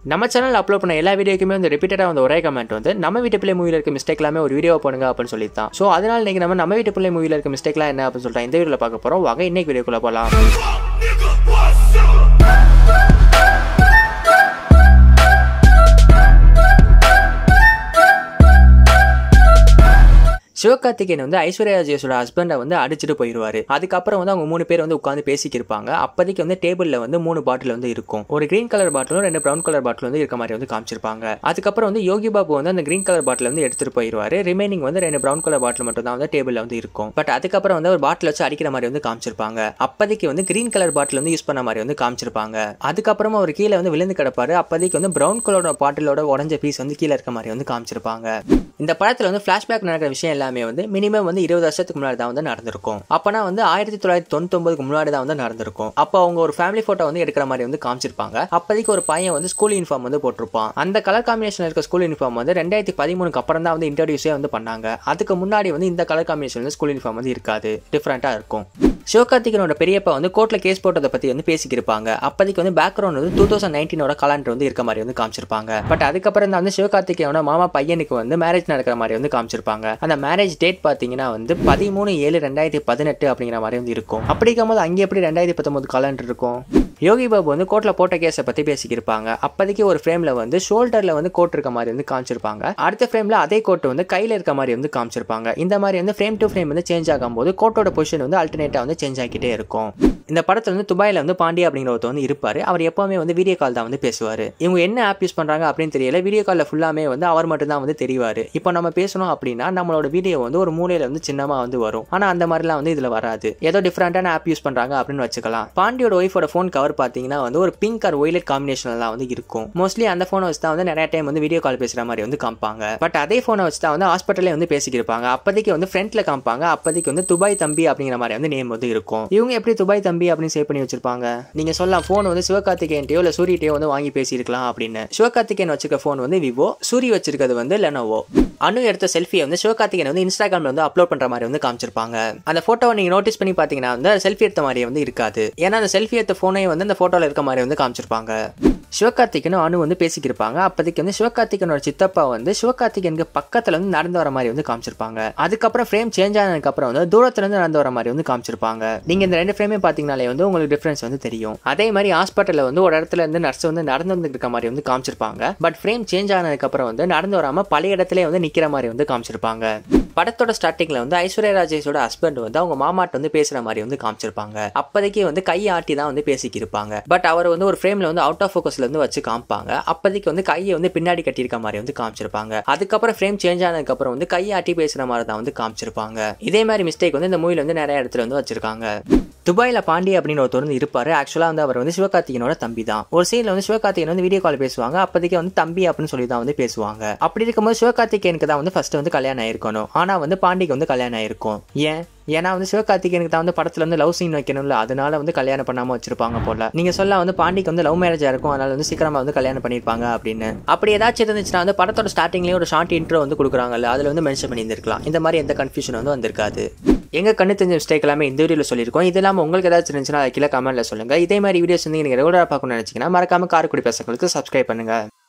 நம்ம channel upload பண்ண எல்லா வீடியோக்குமே வந்து ரிப்பீட்டடாக வந்து ஒரே கமெண்ட் வந்து நம்ம வீட்டு பிள்ளை மூவியில் இருக்க மிஸ்டேக் எல்லாமே ஒரு வீடியோ பண்ணுங்க அப்படின்னு சொல்லி தான் ஸோ அதனால இன்னைக்கு நம்ம நம்ம வீட்டு பிள்ளை மூவியில் இருக்க மிஸ்டேக்லாம் என்ன அப்படின்னு சொல்லிட்டு இந்த வீடியோவில் பார்க்க போகிறோம் வாங்க இன்னைக்கு வீடியோக்குள்ள போகலாம் சிவகார்த்திகேயன் வந்து ஐஸ்வர்யா ராஜேஷோட ஹஸ்பண்டை வந்து அடிச்சுட்டு போயிடுவாரு அதுக்கப்புறம் வந்து அவங்க மூணு பேர் வந்து உட்காந்து பேசிக்கிருப்பாங்க அப்போதைக்கு வந்து டேபிளில் வந்து மூணு பாட்டில் வந்து இருக்கும் ஒரு கிரீன் கலர் பாட்டிலும் ரெண்டு ப்ரௌன் கலர் பாட்டில் வந்து இருக்க மாதிரி வந்து காமிச்சிருப்பாங்க அதுக்கப்புறம் வந்து யோகி பாபு வந்து அந்த கிரீன் கலர் பாட்டில் வந்து எடுத்துட்டு போயிடுவாரு ரிமைனிங் வந்து ரெண்டு ப்ரௌன் கலர் பாட்டில் மட்டும் தான் வந்து டேபிளில் வந்து இருக்கும் பட் அதுக்கப்புறம் வந்து ஒரு பாட்டில் வச்சு அடிக்கிற மாதிரி வந்து காமிச்சிருப்பாங்க அப்போதைக்கு வந்து கிரீன் கலர் பாட்டில் வந்து யூஸ் பண்ண மாதிரி வந்து காமிச்சிருப்பாங்க அதுக்கப்புறமா அவர் கீழே வந்து விழுந்து கிடப்பாரு அப்போதைக்கு வந்து ப்ரௌன் கலரோட பாட்டிலோட உடஞ்ச பீஸ் வந்து கீழே இருக்க மாதிரி வந்து காமிச்சிருப்பாங்க இந்த படத்தில் வந்து ஃப்ளாஷ்பேக் நடக்கிற விஷயம் எல்லாமே வந்து மினிமம் வந்து இருபது வருஷத்துக்கு முன்னாடி தான் வந்து நடந்திருக்கும் அப்போனா வந்து ஆயிரத்தி தொள்ளாயிரத்தி தொண்ணூத்தொம்பதுக்கு முன்னாடி தான் வந்து நடந்திருக்கும் அப்போ அவங்க ஒரு ஃபேமிலி ஃபோட்டோ வந்து எடுக்கிற மாதிரி வந்து காமிச்சிருப்பாங்க அப்போதைக்கு ஒரு பையன் வந்து ஸ்கூல் யூனிஃபார்ம் வந்து போட்டிருப்பான் அந்த கலர் காம்பினேஷன் இருக்க ஸ்கூல் யூனிஃபார்ம் வந்து ரெண்டாயிரத்தி பதிமூணுக்கு அப்புறம் தான் வந்து இன்ட்ரடியூஸே வந்து பண்ணாங்க அதுக்கு முன்னாடி வந்து இந்த கலர் காம்பினேஷன் வந்து ஸ்கூல் யூனிஃபார்ம் வந்து இருக்காது டிஃப்ரெண்ட்டாக இருக்கும் சிவகார்த்திகனோட பெரியப்பா வந்து கோர்ட்ல கேஸ் போட்டதை பத்தி வந்து பேசிக்கிருப்பாங்க அப்போதைக்கு வந்து பேக்ரவுண்ட் வந்து டூ தௌசண்ட் நைன்டீனோட கலண்டர் வந்து இருக்க மாதிரி வந்து காமிச்சிருப்பாங்க பட் அதுக்கப்புறம் தான் வந்து சிவகார்த்திகேயனோட மாமா பையனுக்கு வந்து மேரேஜ் நடக்கிற மாதிரி வந்து காமிச்சிருப்பாங்க அந்த மேரேஜ் டேட் பார்த்தீங்கன்னா வந்து பதிமூணு ஏழு ரெண்டாயிரத்தி பதினெட்டு அப்படிங்கிற மாதிரி வந்து இருக்கும் அப்படிங்கும் போது அங்கே எப்படி ரெண்டாயிரத்தி பத்தொன்பது கலண்டர் இருக்கும் யோகி பாபு வந்து கோர்ட்டில் போட்ட கேஸை பற்றி பேசிக்கிருப்பாங்க அப்போதைக்கு ஒரு ஃப்ரேமில் வந்து ஷோல்டரில் வந்து கோட் இருக்க மாதிரி வந்து காமிச்சிருப்பாங்க அடுத்த ஃப்ரேமில் அதே கோட் வந்து கையில் இருக்க மாதிரி வந்து காமிச்சிருப்பாங்க இந்த மாதிரி வந்து ஃப்ரேம் டு ஃப்ரேம் வந்து சேஞ்ச் ஆகும்போது கோட்டோட பொசிஷன் வந்து அல்டர்னேட்டாக வந்து சேஞ்ச் ஆகிட்டே இருக்கும் இந்த படத்தில் வந்து துபாயில் வந்து பாண்டியா அப்படிங்கிற ஒருத்தர் வந்து இருப்பார் அவர் எப்போவுமே வந்து வீடியோ கால் தான் வந்து பேசுவார் இவங்க என்ன ஆப் யூஸ் பண்ணுறாங்க அப்படின்னு தெரியல வீடியோ காலில் ஃபுல்லாமே வந்து அவர் மட்டும் தான் வந்து தெரிவார் இப்போ நம்ம பேசணும் அப்படின்னா நம்மளோட வீடியோ வந்து ஒரு மூலையில் வந்து சின்னமாக வந்து வரும் ஆனால் அந்த மாதிரிலாம் வந்து இதில் வராது ஏதோ டிஃப்ரெண்ட்டான ஆப் யூஸ் பண்ணுறாங்க அப்படின்னு வச்சுக்கலாம் பாண்டியோட ஒய்ஃபோட ஃபோன் கவர் பார்த்தீங்கன்னா வந்து ஒரு பிங்க் ஆர் ஒய்லட் காம்பினேஷன்லாம் வந்து இருக்கும் மோஸ்ட்லி அந்த ஃபோனை வச்சு தான் வந்து நிறைய டைம் வந்து வீடியோ கால் பேசுகிற மாதிரி வந்து காமிப்பாங்க பட் அதே ஃபோனை வச்சு தான் வந்து ஹாஸ்பிட்டலே வந்து பேசிக்கிருப்பாங்க அப்போதைக்கு வந்து ஃப்ரண்ட்ல காமிப்பாங்க அப்போதைக்கு வந்து துபாய் தம்பி அப்படிங்கிற மாதிரி வந்து நேம் வந்து இருக்கும் இவங்க எப்படி துபாய் தம்பி அப்படின்னு சேவ் பண்ணி வச்சிருப்பாங்க நீங்க சொல்லலாம் ஃபோன் வந்து சிவகார்த்திகேயன்ட்டையோ இல்லை சூரியட்டையோ வந்து வாங்கி பேசியிருக்கலாம் அப்படின்னு சிவகார்த்திகேயன் வச்சிருக்க ஃபோன் வந்து விவோ சூரி வச்சிருக்கிறது வந்து லெனோவோ அனு எடுத்த செல்ஃபியை வந்து சிவகார்த்திகேயன் வந்து இன்ஸ்டாகிராம்ல வந்து அப்லோட் பண்ற மாதிரி வந்து காமிச்சிருப்பாங்க அந்த போட்டோவை நீங்க நோட்டீஸ் பண்ணி பாத்தீங்கன்னா வந்து செல்ஃபி எடுத்த மாதிரி வந்து இருக்காது ஏன்னா அந்த செல்ஃபி எடுத்த போனே வந்து அந்த போட்டோல இருக்க மாதிரி வந்து காமிச்சிருப்பாங்க சிவகார்த்திகனும் அனு வந்து பேசிக்கிருப்பாங்க அப்போதைக்கு வந்து சிவகார்த்திகனோட சித்தப்பா வந்து சிவகார்த்திகனுக்கு பக்கத்துல வந்து நடந்து வர மாதிரி வந்து காமிச்சிருப்பாங்க அதுக்கப்புறம் ஃப்ரேம் சேஞ்ச் ஆனதுக்கு அப்புறம் வந்து தூரத்துல இருந்து நடந்து வர மாதிரி வந்து காமிச்சிருப்பாங்க நீங்க இந்த ரெண்டு ஃப்ரேமே பாத்தீங்கனாலே வந்து உங்களுக்கு டிஃபரன்ஸ் வந்து தெரியும் அதே மாதிரி ஹாஸ்பிட்டல்ல வந்து ஒரு இடத்துல இருந்து நர்ஸ் வந்து நடந்து வந்து இருக்க மாதிரி வந்து காமிச்சிருப்பாங்க பட் ஃப்ரேம் சேஞ்ச் ஆனதுக்கு அப்புறம் வந்து நடந்து வராம பழைய இடத்துல வந்து நிக்கிற மாதிரி வந்து காமிச்சிருப்பாங்க படத்தோட ஸ்டார்டிங்ல வந்து ஐஸ்வர்யா ராஜேஷோட ஹஸ்பண்ட் வந்து அவங்க மாமாட்ட வந்து பேசுற மாதிரி வந்து காமிச்சிருப்பாங்க அப்போதைக்கு வந்து கை ஆட்டி தான் வந்து பேசிக்கிருப்பாங்க பட் அவர் வந்து ஒரு ஃப்ரேம்ல வந்து அவுட் ஆஃப் ஃபோக்கஸ்ல இருந்து வச்சு காமிப்பாங்க அப்போதைக்கு வந்து கையை வந்து பின்னாடி கட்டியிருக்க மாதிரி வந்து காமிச்சிருப்பாங்க அதுக்கப்புறம் ஃப்ரேம் சேஞ்ச் ஆனதுக்கு அப்புறம் வந்து கை ஆட்டி பேசுற மாதிரி தான் வந்து காமிச்சிருப்பாங்க இதே மாதிரி மிஸ்டேக் வந்து இந்த மூவில வந்து நிறைய இடத்துல வந்து வச்சிருக்காங்க துபாயில பாண்டி அப்படின்னு ஒருத்தர் வந்து இருப்பாரு ஆக்சுவலா வந்து அவர் வந்து சிவகார்த்திகனோட தம்பி தான் ஒரு சீன்ல வந்து சிவகார்த்திகன் வந்து வீடியோ கால் பேசுவாங்க அப்போதைக்கு வந்து தம்பி அப்படின்னு சொல்லி தான் வந்து பேசுவாங்க அப்படி இருக்கும்போது சிவகார்த்திகேயனுக்கு தான் வந்து ஃபர்ஸ்ட் வந்து கல்யாணம் ஆயிருக்கணும் ஆனா வந்து பாண்டிக்கு வந்து கல்யாணம் ஆயிருக்கும் ஏன் ஏன்னா வந்து சிவகார்த்திகேயனுக்கு தான் வந்து படத்துல வந்து லவ் சீன் வைக்கணும்ல அதனால வந்து கல்யாணம் பண்ணாம வச்சிருப்பாங்க போல நீங்க சொல்ல வந்து பாண்டிக்கு வந்து லவ் மேரேஜா இருக்கும் அதனால வந்து சீக்கிரமா வந்து கல்யாணம் பண்ணிருப்பாங்க அப்படின்னு அப்படி ஏதாச்சும் இருந்துச்சுன்னா வந்து படத்தோட ஸ்டார்டிங்லயே ஒரு ஷார்ட் இன்ட்ரோ வந்து கொடுக்குறாங்கல்ல அதுல வந்து மென்ஷன் பண்ணியிருந்திருக்கலாம் இந்த மாதிரி எந்த கன்ஃபியூஷன் வந்து வந்திருக்காது எங்க கண்ணு தெரிஞ்ச மிஸ்டேக் எல்லாமே இந்த வீடியோவில் சொல்லியிருக்கோம் இது இல்லாமல் உங்களுக்கு ஏதாச்சும் இருந்துச்சுன்னா அதை கீழே கமெண்ட்ல சொல்லுங்க இதே மாதிரி வீடியோஸ் வந்து நீங்கள் ரெகுலராக பார்க்கணும்னு நினைச்சீங்கன்னா மறக்காம காரைக்குடி பசங்களுக்கு சப்ஸ்கிரைப் பண்ணுங்க